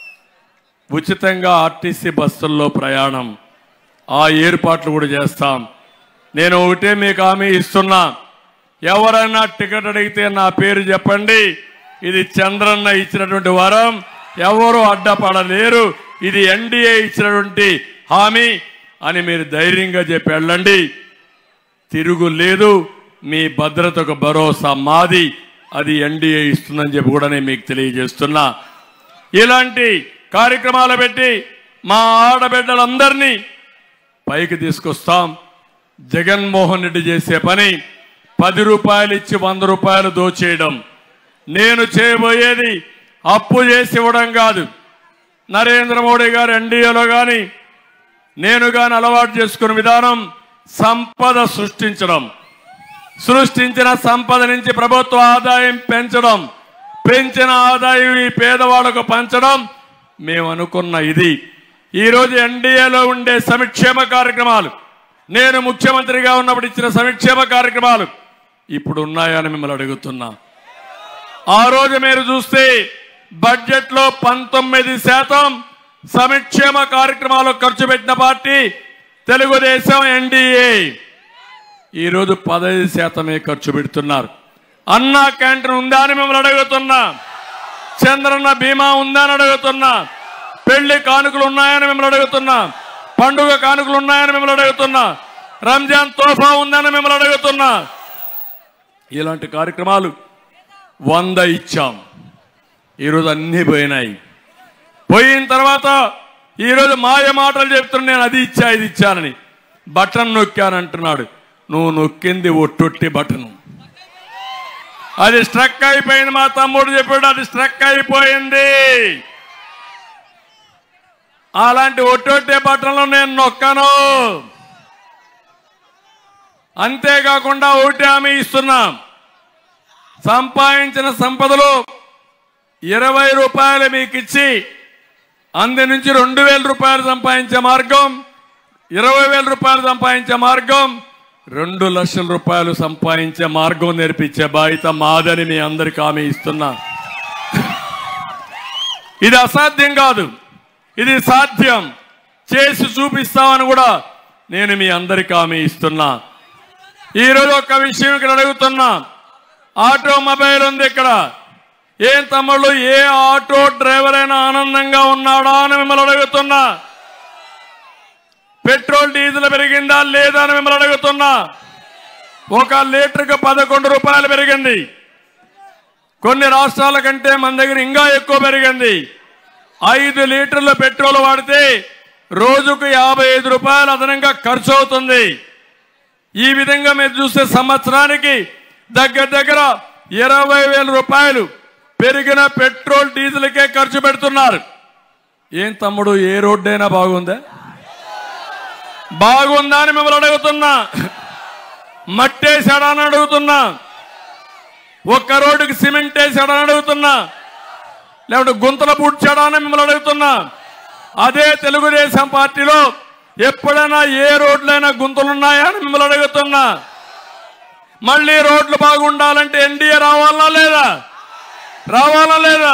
A: ఉచితంగా ఆర్టీసీ బస్సుల్లో ప్రయాణం ఆ ఏర్పాట్లు కూడా చేస్తాం నేను ఒకటే మీకు హామీ ఇస్తున్నా ఎవరైనా టికెట్ అడిగితే నా పేరు చెప్పండి ఇది చంద్రన్న ఇచ్చినటువంటి వరం ఎవరు అడ్డపడలేరు ఇది ఎన్డీఏ ఇచ్చినటువంటి హామీ అని మీరు ధైర్యంగా చెప్పి వెళ్ళండి తిరుగు లేదు మీ భద్రతకు భరోసా మాది అది ఎన్డీఏ ఇస్తుందని చెప్పి కూడా నేను మీకు తెలియజేస్తున్నా ఇలాంటి కార్యక్రమాలు పెట్టి మా ఆడబిడ్డలందరినీ పైకి తీసుకొస్తాం జగన్మోహన్ రెడ్డి చేసే పని పది రూపాయలు ఇచ్చి వంద రూపాయలు దోచేయడం నేను చేయబోయేది అప్పు చేసి ఇవ్వడం కాదు నరేంద్ర మోడీ గారు ఎన్డీఏలో కానీ నేను కానీ అలవాటు చేసుకున్న విధానం సంపద సృష్టించడం సృష్టించిన సంపద నుంచి ప్రభుత్వ ఆదాయం పెంచడం పెంచిన ఆదాయం ఈ పేదవాళ్లకు పంచడం మేము అనుకున్న ఇది ఈరోజు ఎన్డీఏలో ఉండే సంక్షేమ కార్యక్రమాలు నేను ముఖ్యమంత్రిగా ఉన్నప్పుడు ఇచ్చిన సంక్షేమ కార్యక్రమాలు ఇప్పుడు ఉన్నాయని మిమ్మల్ని అడుగుతున్నా ఆ రోజు మీరు చూస్తే బడ్జెట్ లో పంతొమ్మిది శాతం సంక్షేమ కార్యక్రమాలు ఖర్చు పెట్టిన పార్టీ తెలుగుదేశం ఎన్డీఏ ఈరోజు పదహైదు శాతమే ఖర్చు పెడుతున్నారు అన్నా క్యాంటీన్ ఉందా అని మిమ్మల్ని అడుగుతున్నా చంద్రన్న బీమా ఉందా అని అడుగుతున్నా పెళ్లి కానుకలు ఉన్నాయని మిమ్మల్ని అడుగుతున్నా పండుగ కానుకలు ఉన్నాయని మిమ్మల్ని అడుగుతున్నా రంజాన్ తోఫా ఉందని మిమ్మల్ని అడుగుతున్నా ఇలాంటి కార్యక్రమాలు వంద ఇచ్చాం ఈరోజు అన్నీ పోయినాయి పోయిన తర్వాత ఈరోజు మాయ మాటలు చెప్తున్నా నేను అది ఇచ్చా ఇది ఇచ్చానని బటన్ నొక్కానంటున్నాడు నువ్వు నొక్కింది ఒట్టొట్టి బటన్ అది స్ట్రక్ అయిపోయింది మా తమ్ముడు చెప్పాడు అది స్ట్రక్ అయిపోయింది అలాంటి ఒట్టొట్టే బటన్లు నేను నొక్కను అంతేకాకుండా ఒకటి హామీ ఇస్తున్నాం సంపాదించిన సంపదలో ఇరవై రూపాయలు మీకు ఇచ్చి అందు నుంచి రెండు వేల రూపాయలు సంపాదించే మార్గం ఇరవై వేల రూపాయలు సంపాదించే మార్గం రెండు లక్షల రూపాయలు సంపాదించే మార్గం నేర్పించే బాధ్యత మాదని మీ అందరికి హామీ ఇస్తున్నా ఇది అసాధ్యం కాదు ఇది సాధ్యం చేసి చూపిస్తామని కూడా నేను మీ అందరికి హామీ ఇస్తున్నా ఈరోజు ఒక విషయం ఇక్కడ అడుగుతున్నా ఆటోమొబైల్ ఉంది ఇక్కడ ఏం తమ్ముళ్ళు ఏ ఆటో డ్రైవర్ అయినా ఆనందంగా ఉన్నాడా అని మిమ్మల్ని అడుగుతున్నా పెట్రోల్ డీజిల్ పెరిగిందా లేదా అని మిమ్మల్ని అడుగుతున్నా ఒక లీటర్కి పదకొండు రూపాయలు పెరిగింది కొన్ని రాష్ట్రాల కంటే మన దగ్గర ఇంకా ఎక్కువ పెరిగింది ఐదు లీటర్ల పెట్రోల్ వాడితే రోజుకు యాభై ఐదు రూపాయలు అదనంగా ఖర్చు అవుతుంది ఈ విధంగా మీరు చూస్తే సంవత్సరానికి దగ్గర దగ్గర ఇరవై వేల రూపాయలు పెరిగిన పెట్రోల్ డీజిల్కే ఖర్చు పెడుతున్నారు ఏం తమ్ముడు ఏ రోడ్డు అయినా బాగుందా బాగుందా అని మిమ్మల్ని అడుగుతున్నా మట్టేసాడా అని అడుగుతున్నా ఒక్క రోడ్డుకి సిమెంట్ వేసాడా అని అడుగుతున్నా లేకుంటే గుంతలు పూడ్చాడా అని మిమ్మల్ని అడుగుతున్నా అదే తెలుగుదేశం పార్టీలో ఎప్పుడైనా ఏ రోడ్లైనా గుంతలున్నాయా అని మిమ్మల్ని అడుగుతున్నా మళ్ళీ రోడ్లు బాగుండాలంటే ఎన్డీఏ రావాలా లేదా రావాలా లేదా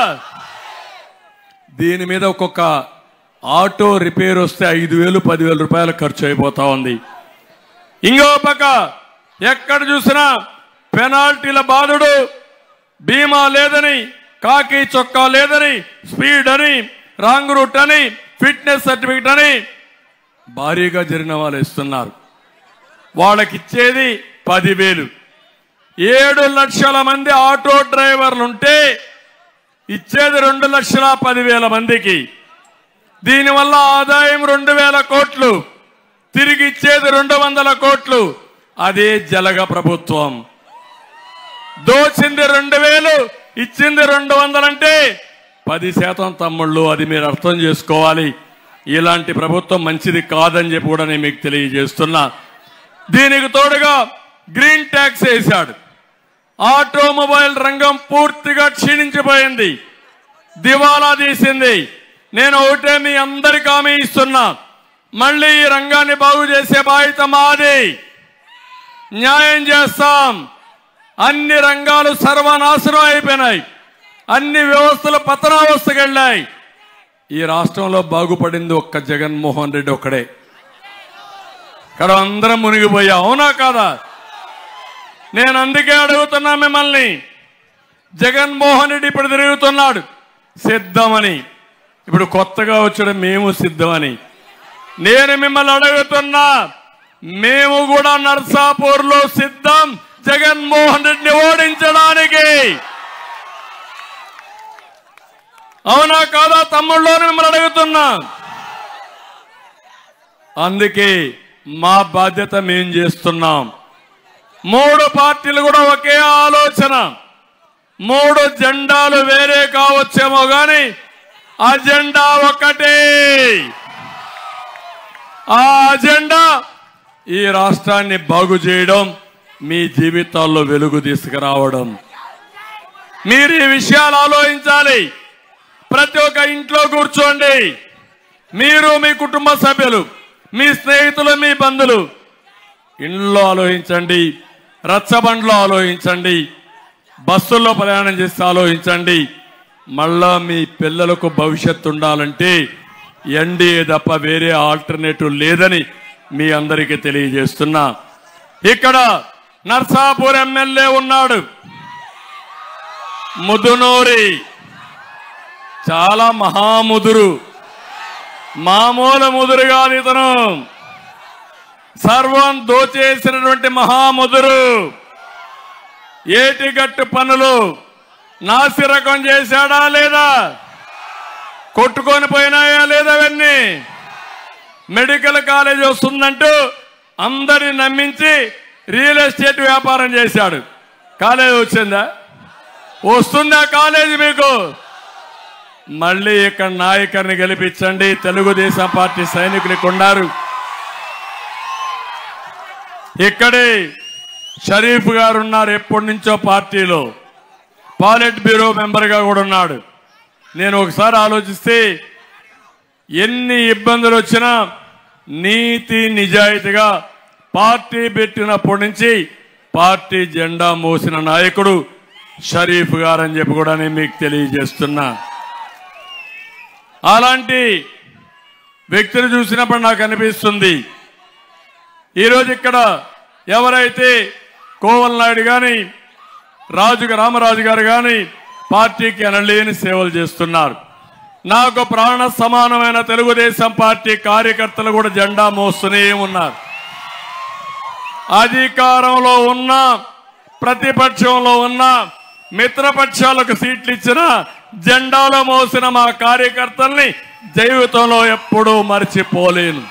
A: దీని మీద ఒక్కొక్క ఆటో రిపేర్ వస్తే ఐదు వేలు పదివేల రూపాయలు ఖర్చు అయిపోతా ఉంది ఇంకో పక్క ఎక్కడ చూసినా పెనాల్టీల బాధుడు బీమా లేదని కాకి చొక్కా లేదని స్పీడ్ అని రాంగ్ రూట్ అని ఫిట్నెస్ సర్టిఫికెట్ అని భారీగా జరిగిన వాళ్ళు ఇస్తున్నారు వాళ్ళకి ఇచ్చేది పదివేలు ఏడు లక్షల మంది ఆటో డ్రైవర్లు ఉంటే ఇచ్చేది రెండు లక్షల పదివేల మందికి దీనివల్ల ఆదాయం రెండు వేల కోట్లు తిరిగి ఇచ్చేది రెండు వందల కోట్లు అదే జలగ ప్రభుత్వం దోచింది రెండు వేలు ఇచ్చింది రెండు వందలంటే పది శాతం తమ్ముళ్ళు అది మీరు అర్థం చేసుకోవాలి ఇలాంటి ప్రభుత్వం మంచిది కాదని చెప్పి కూడా నేను మీకు తెలియజేస్తున్నా దీనికి తోడుగా గ్రీన్ ట్యాక్స్ వేశాడు ఆటోమొబైల్ రంగం పూర్తిగా క్షీణించిపోయింది దివాలా తీసింది నేను ఒకటే మీ అందరికి హామీ ఇస్తున్నా మళ్ళీ ఈ రంగాన్ని బాగు చేసే బాధ్యత మాది న్యాయం చేస్తాం అన్ని రంగాలు సర్వనాశనం అయిపోయినాయి అన్ని వ్యవస్థలు పతనావస్థకు వెళ్ళాయి ఈ రాష్ట్రంలో బాగుపడింది ఒక్క జగన్మోహన్ రెడ్డి ఒక్కడే ఇక్కడ అందరం మునిగిపోయా అవునా కాదా నేను అందుకే అడుగుతున్నా మిమ్మల్ని జగన్మోహన్ రెడ్డి ఇప్పుడు తిరుగుతున్నాడు సిద్ధమని ఇప్పుడు కొత్తగా వచ్చాడు మేము సిద్ధమని నేను మిమ్మల్ని అడుగుతున్నా మేము కూడా నర్సాపూర్ లో సిద్ధం జగన్మోహన్ రెడ్డిని ఓడించడానికి అవునా కాదా తమ్ముళ్ళు మిమ్మల్ని అడుగుతున్నా అందుకే మా బాధ్యత మేం చేస్తున్నాం మూడు పార్టీలు కూడా ఒకే ఆలోచన మూడు జెండాలు వేరే కావచ్చేమో గాని అజెండా ఒకటే ఆ అజెండా ఈ రాష్ట్రాన్ని బాగు చేయడం మీ జీవితాల్లో వెలుగు తీసుకురావడం మీరు ఈ విషయాలు ఆలోచించాలి ప్రతి ఒక్క ఇంట్లో కూర్చోండి మీరు మీ కుటుంబ సభ్యులు మీ స్నేహితులు మీ బంధువులు ఇంట్లో ఆలోచించండి రచ్చబండ్లో ఆలోచించండి బస్సుల్లో ప్రయాణం చేసి ఆలోచించండి మళ్ళా మీ పిల్లలకు భవిష్యత్తు ఉండాలంటే ఎన్డీఏ తప్ప వేరే ఆల్టర్నేటివ్ లేదని మీ అందరికీ తెలియజేస్తున్నా ఇక్కడ నర్సాపూర్ ఎమ్మెల్యే ఉన్నాడు ముదునూరి చాలా మహాముదురు మామూలు ముదురు కాదు ఇతను సర్వం దోచేసినటువంటి మహాముదురు ఏటిగట్టు పనులు నాసిరకం చేశాడా లేదా కొట్టుకొని పోయినాయా లేదా అవన్నీ మెడికల్ కాలేజ్ వస్తుందంటూ అందరిని నమ్మించి రియల్ ఎస్టేట్ వ్యాపారం చేశాడు కాలేజ్ వచ్చిందా వస్తుందా కాలేజీ మీకు మళ్ళీ ఇక్కడ నాయకుడిని గెలిపించండి తెలుగుదేశం పార్టీ సైనికులు ఇక్కడ ఉన్నారు ఇక్కడే షరీఫ్ గారు ఉన్నారు ఎప్పటి నుంచో పార్టీలో పాలిట్ బ్యూరో మెంబర్గా కూడా ఉన్నాడు నేను ఒకసారి ఆలోచిస్తే ఎన్ని ఇబ్బందులు వచ్చినా నీతి నిజాయితీగా పార్టీ పెట్టినప్పటి నుంచి పార్టీ జెండా మోసిన నాయకుడు షరీఫ్ గారు అని చెప్పి కూడా నేను మీకు తెలియజేస్తున్నా అలాంటి వ్యక్తిని చూసినప్పుడు నాకు అనిపిస్తుంది ఈరోజు ఇక్కడ ఎవరైతే కోవల్ నాయుడు కానీ రాజు రామరాజు గారు కానీ పార్టీకి అనలేని సేవలు చేస్తున్నారు నాకు ప్రాణ సమానమైన తెలుగుదేశం పార్టీ కార్యకర్తలు కూడా జెండా మోస్తూనే ఉన్నారు అధికారంలో ఉన్న ప్రతిపక్షంలో ఉన్న మిత్రపక్షాలకు సీట్లు ఇచ్చిన జెండాలో మోసిన మా కార్యకర్తల్ని జీవితంలో ఎప్పుడూ మర్చిపోలేను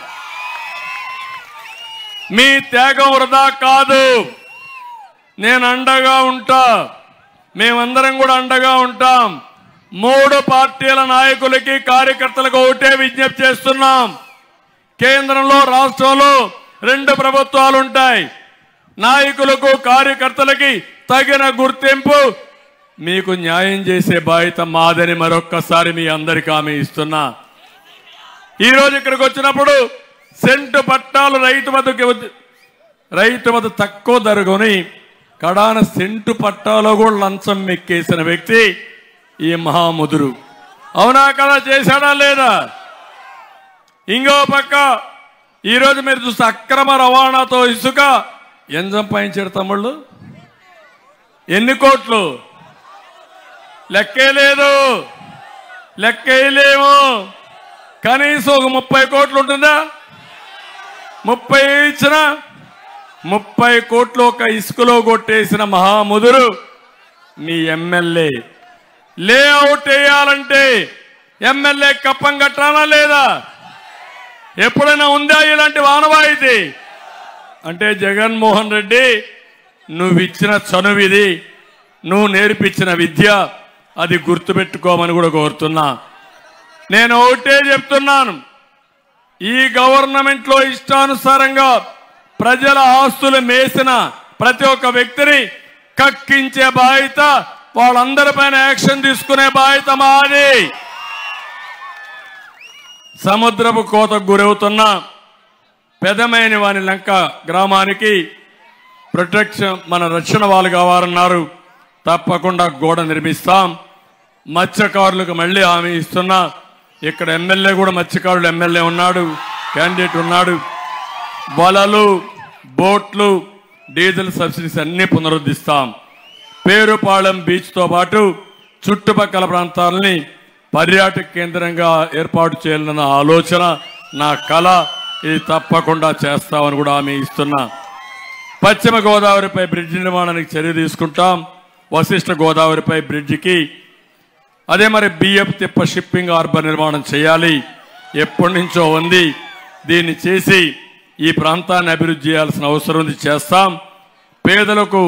A: మీ త్యాగం వృధా కాదు నేను అండగా ఉంటా మేమందరం కూడా అండగా ఉంటాం మూడు పార్టీల నాయకులకి కార్యకర్తలకు ఒకటే విజ్ఞప్తి చేస్తున్నాం కేంద్రంలో రాష్ట్రంలో రెండు ప్రభుత్వాలు ఉంటాయి నాయకులకు కార్యకర్తలకి తగిన గుర్తింపు మీకు న్యాయం చేసే బాధ్యత మాదని మరొక్కసారి మీ అందరికీ హామీ ఇస్తున్నా ఈ రోజు ఇక్కడికి వచ్చినప్పుడు సెంటు పట్టాలు రైతు వద్దకు రైతు వద్ద తక్కువ ధర కొని కడాన సెంటు పట్టాలో కూడా లంచం మెక్కేసిన వ్యక్తి ఈ మహాముదురు అవునా కదా చేశాడా లేదా ఇంకో పక్క ఈరోజు మీరు చూస్తే అక్రమ రవాణాతో ఇసుక ఎంత సంపాదించాడు తమ్ముళ్ళు ఎన్ని కోట్లు లెక్కే లేదు లెక్కేయలేము కనీసం ఒక ముప్పై కోట్లు ఉంటుందా ముప్పై ఇచ్చిన ముప్పై కోట్లు ఒక ఇసుకలో కొట్టేసిన మహాముదురు మీ ఎమ్మెల్యే లేఅవుట్ వేయాలంటే ఎమ్మెల్యే కప్పం కట్టాలా లేదా ఎప్పుడైనా ఉందా ఇలాంటి వానవాయితీ అంటే జగన్మోహన్ రెడ్డి నువ్వు ఇచ్చిన చనువిది నువ్వు నేర్పించిన విద్య అది గుర్తుపెట్టుకోమని కూడా కోరుతున్నా నేను ఒకటే చెప్తున్నాను ఈ గవర్నమెంట్ లో ఇష్టానుసారంగా ప్రజల ఆస్తులు మేసిన ప్రతి ఒక్క వ్యక్తిని కక్కించే బాధ్యత వాళ్ళందరిపైన యాక్షన్ తీసుకునే బాధ్యత మాది సముద్రపు కోతకు గురవుతున్న పెదమైన వాని లంక గ్రామానికి ప్రొటెక్షన్ మన రక్షణ వాళ్ళు కావాలన్నారు తప్పకుండా గోడ నిర్మిస్తాం మత్స్యకారులకు మళ్ళీ హామీ ఇస్తున్నా ఇక్కడ ఎమ్మెల్యే కూడా మత్స్యకారులు ఎమ్మెల్యే ఉన్నాడు క్యాండిడేట్ ఉన్నాడు వలలు బోట్లు డీజిల్ సబ్సిడీస్ అన్ని పునరుద్ధరిస్తాం పేరుపాళెం బీచ్తో పాటు చుట్టుపక్కల ప్రాంతాలని పర్యాటక కేంద్రంగా ఏర్పాటు చేయాలన్న ఆలోచన నా కళ ఇది తప్పకుండా చేస్తామని కూడా హామీ ఇస్తున్నా పశ్చిమ గోదావరిపై బ్రిడ్జ్ నిర్మాణానికి చర్య తీసుకుంటాం వశిష్ఠ గోదావరిపై బ్రిడ్జికి అదే మరి బియ్యపు తిప్ప షిప్పింగ్ హార్బర్ నిర్మాణం చేయాలి ఎప్పటి నుంచో ఉంది దీన్ని చేసి ఈ ప్రాంతాన్ని అభివృద్ధి చేయాల్సిన అవసరం ఉంది చేస్తాం పేదలకు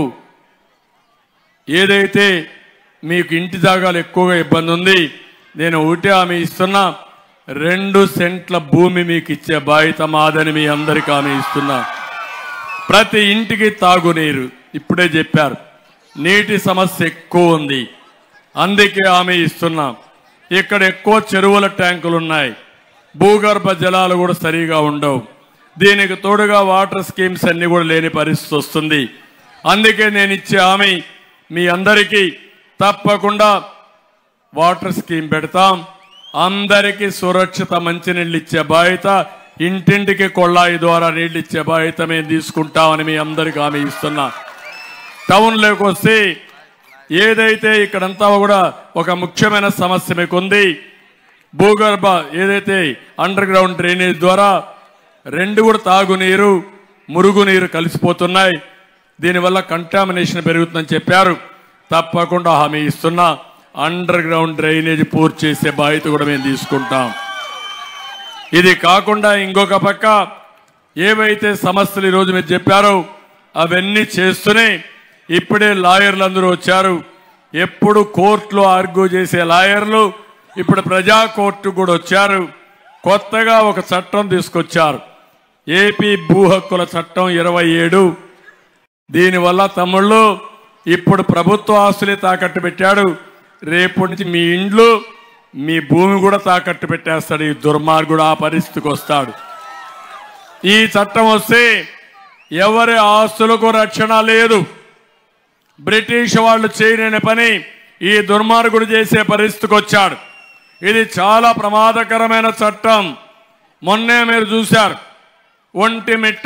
A: ఏదైతే మీకు ఇంటి జాగాలు ఎక్కువగా ఇబ్బంది ఉంది నేను ఒకటే హామీ ఇస్తున్నా రెండు సెంట్ల భూమి మీకు ఇచ్చే బాధ్యత మాదని మీ అందరికీ హామీ ఇస్తున్నా ప్రతి ఇంటికి తాగునీరు ఇప్పుడే చెప్పారు నీటి సమస్య ఎక్కువ ఉంది అందుకే హామీ ఇస్తున్నాం ఇక్కడ ఎక్కువ చెరువుల ట్యాంకులు ఉన్నాయి భూగర్భ జలాలు కూడా సరిగా ఉండవు దీనికి తోడుగా వాటర్ స్కీమ్స్ అన్ని కూడా లేని పరిస్థితి వస్తుంది అందుకే నేను ఇచ్చే హామీ మీ అందరికీ తప్పకుండా వాటర్ స్కీమ్ పెడతాం అందరికీ సురక్షిత మంచినీళ్ళు ఇచ్చే బాధ్యత ఇంటింటికి కొళ్ళాయి ద్వారా నీళ్ళు ఇచ్చే బాధ్యత మేము తీసుకుంటామని మీ అందరికీ హామీ ఇస్తున్నా టౌన్లోకి వస్తే ఏదైతే ఇక్కడంతా కూడా ఒక ముఖ్యమైన సమస్య మీకు ఉంది భూగర్భ ఏదైతే అండర్ గ్రౌండ్ డ్రైనేజ్ ద్వారా రెండు కూడా తాగునీరు మురుగునీరు కలిసిపోతున్నాయి దీనివల్ల కంటామినేషన్ పెరుగుతుందని చెప్పారు తప్పకుండా హామీ ఇస్తున్నా అండర్ గ్రౌండ్ డ్రైనేజ్ పూర్తి చేసే బాధ్యత కూడా మేము తీసుకుంటాం ఇది కాకుండా ఇంకొక పక్క ఏవైతే సమస్యలు ఈరోజు మీరు చెప్పారో అవన్నీ చేస్తూనే ఇప్పుడే లాయర్లు అందరూ వచ్చారు ఎప్పుడు కోర్టులో ఆర్గ్యూ చేసే లాయర్లు ఇప్పుడు ప్రజా కోర్టు కూడా వచ్చారు కొత్తగా ఒక చట్టం తీసుకొచ్చారు ఏపీ భూ హక్కుల చట్టం ఇరవై ఏడు దీనివల్ల తమ్ముళ్ళు ఇప్పుడు ప్రభుత్వ ఆస్తులే తాకట్టు పెట్టాడు రేపటి నుంచి మీ ఇండ్లు మీ భూమి కూడా తాకట్టు పెట్టేస్తాడు ఈ దుర్మార్గుడు ఆ పరిస్థితికి వస్తాడు ఈ చట్టం వస్తే ఎవరి ఆస్తులకు రక్షణ లేదు బ్రిటిష్ వాళ్ళు చేయలేని పని ఈ దుర్మార్గుడు చేసే పరిస్థితికి వచ్చాడు ఇది చాలా ప్రమాదకరమైన చట్టం మొన్నే మీరు చూశారు ఒంటిమిట్ట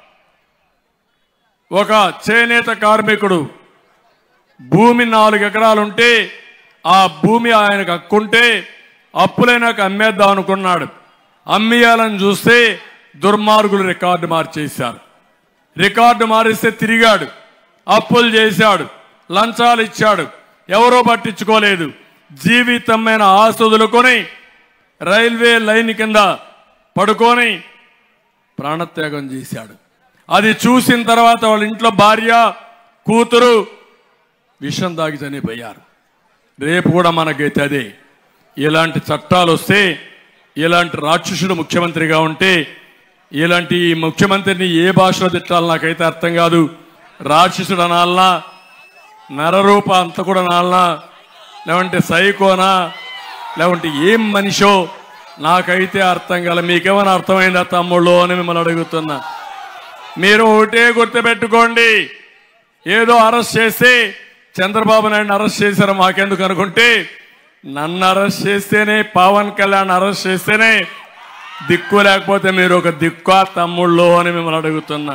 A: ఒక చేనేత కార్మికుడు భూమి నాలుగు ఎకరాలుంటే ఆ భూమి ఆయనకు హక్కుంటే అప్పులైనాక అమ్మేద్దాం అనుకున్నాడు అమ్మేయాలని చూస్తే దుర్మార్గులు రికార్డు మార్చేశారు రికార్డు మారిస్తే తిరిగాడు అప్పులు చేశాడు లంచాలు ఇచ్చాడు ఎవరో పట్టించుకోలేదు జీవితమైన ఆస్తుదులుకొని రైల్వే లైన్ కింద పడుకొని ప్రాణత్యాగం చేశాడు అది చూసిన తర్వాత వాళ్ళ ఇంట్లో భార్య కూతురు విషం దాగి చనిపోయారు రేపు కూడా మనకైతే అదే ఇలాంటి చట్టాలు వస్తే ఇలాంటి రాక్షసుడు ముఖ్యమంత్రిగా ఉంటే ఇలాంటి ఈ ముఖ్యమంత్రిని ఏ భాషలో తిట్టాలో నాకైతే అర్థం కాదు రాక్షసుడు అనాలనా నరరూప అంత కూడా అనాలనా లేదంటే సైకోనా లేకుంటే ఏం మనిషో నాకైతే అర్థం కాల మీకేమైనా అర్థమైందా తమ్ముళ్ళు అని మిమ్మల్ని అడుగుతున్నా మీరు ఒకటే గుర్తుపెట్టుకోండి ఏదో అరెస్ట్ చేస్తే చంద్రబాబు నాయుడు అరెస్ట్ చేశారు మాకెందుకు అనుకుంటే నన్ను అరెస్ట్ చేస్తేనే పవన్ కళ్యాణ్ అరెస్ట్ చేస్తేనే దిక్కు లేకపోతే మీరు ఒక దిక్కు తమ్ముళ్ళు అని మిమ్మల్ని అడుగుతున్నా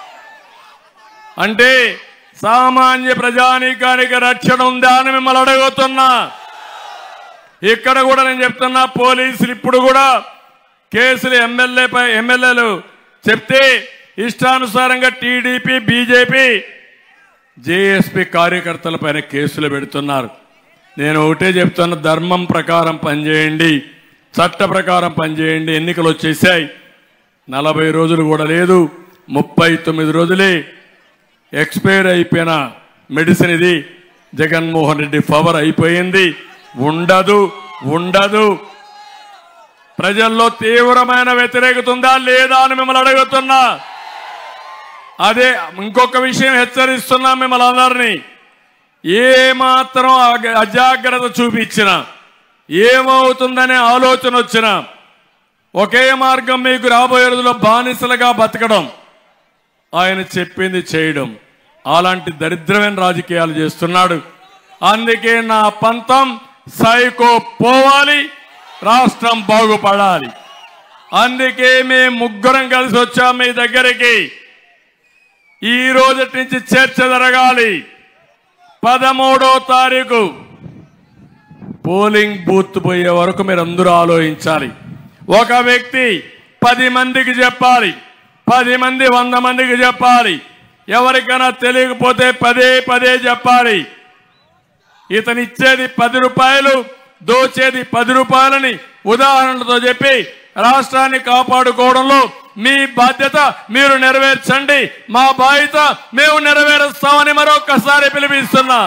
A: అంటే సామాన్య ప్రజానీకానికి రక్షణ ఉందా అని మిమ్మల్ని అడుగుతున్నా ఇక్కడ కూడా నేను చెప్తున్నా పోలీసులు ఇప్పుడు కూడా కేసులు ఎమ్మెల్యేపై ఎమ్మెల్యేలు చెప్తే ఇష్టానుసారంగా టీడీపీ బీజేపీ జేఎస్పీ కార్యకర్తల పైన కేసులు పెడుతున్నారు నేను ఒకటే చెప్తున్నా ధర్మం ప్రకారం పనిచేయండి చట్ట ప్రకారం పనిచేయండి ఎన్నికలు వచ్చేసాయి నలభై రోజులు కూడా లేదు ముప్పై తొమ్మిది రోజులే ఎక్స్పైర్ అయిపోయిన మెడిసిన్ ఇది జగన్మోహన్ రెడ్డి పవర్ అయిపోయింది ఉండదు ఉండదు ప్రజల్లో తీవ్రమైన వ్యతిరేకత ఉందా లేదా అని మిమ్మల్ని అడుగుతున్నా అదే ఇంకొక విషయం హెచ్చరిస్తున్నా మిమ్మల్ని అందరినీ ఏ మాత్రం అగ- అజాగ్రత్త చూపించిన ఏమవుతుందనే ఆలోచన వచ్చినా ఒకే మార్గం మీకు రాబోయే రోజుల్లో బానిసలుగా బతకడం ఆయన చెప్పింది చేయడం అలాంటి దరిద్రమైన రాజకీయాలు చేస్తున్నాడు అందుకే నా పంతం సైకో పోవాలి రాష్ట్రం బాగుపడాలి అందుకే మేము ముగ్గురం కలిసి వచ్చాం మీ దగ్గరికి ఈ రోజు నుంచి చర్చ జరగాలి పదమూడో తారీఖు పోలింగ్ బూత్ పోయే వరకు మీరు అందరూ ఆలోచించాలి ఒక వ్యక్తి పది మందికి చెప్పాలి పది మంది వంద మందికి చెప్పాలి ఎవరికైనా తెలియకపోతే పదే పదే చెప్పాలి ఇతను ఇచ్చేది పది రూపాయలు దోచేది పది రూపాయలని ఉదాహరణతో చెప్పి రాష్ట్రాన్ని కాపాడుకోవడంలో మీ బాధ్యత మీరు నెరవేర్చండి మా బాధ్యత మేము నెరవేరుస్తామని మరొక్కసారి పిలిపిస్తున్నా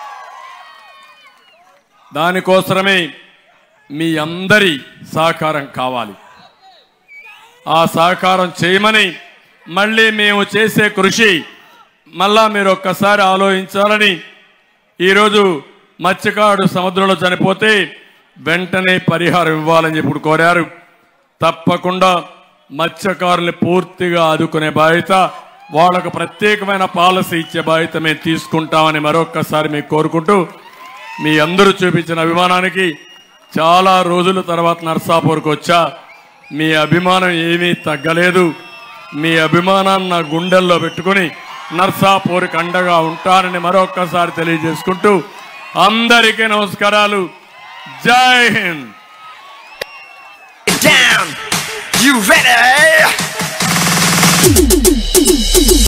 A: దానికోసమే మీ అందరి సహకారం కావాలి ఆ సహకారం చేయమని మళ్ళీ మేము చేసే కృషి మళ్ళా మీరు ఒక్కసారి ఆలోచించాలని ఈరోజు మత్స్యకారుడు సముద్రంలో చనిపోతే వెంటనే పరిహారం ఇవ్వాలని చెప్పి ఇప్పుడు కోరారు తప్పకుండా మత్స్యకారుల్ని పూర్తిగా ఆదుకునే బాధ్యత వాళ్ళకు ప్రత్యేకమైన పాలసీ ఇచ్చే బాధ్యత మేము తీసుకుంటామని మరొక్కసారి మీకు కోరుకుంటూ మీ అందరూ చూపించిన అభిమానానికి చాలా రోజుల తర్వాత నర్సాపూర్కి వచ్చా మీ అభిమానం ఏమీ తగ్గలేదు మీ అభిమానాన్ని నా గుండెల్లో పెట్టుకుని నర్సాపూర్కి అండగా ఉంటానని మరొక్కసారి తెలియజేసుకుంటూ అందరికీ నమస్కారాలు జై హింద్
B: down. You ready?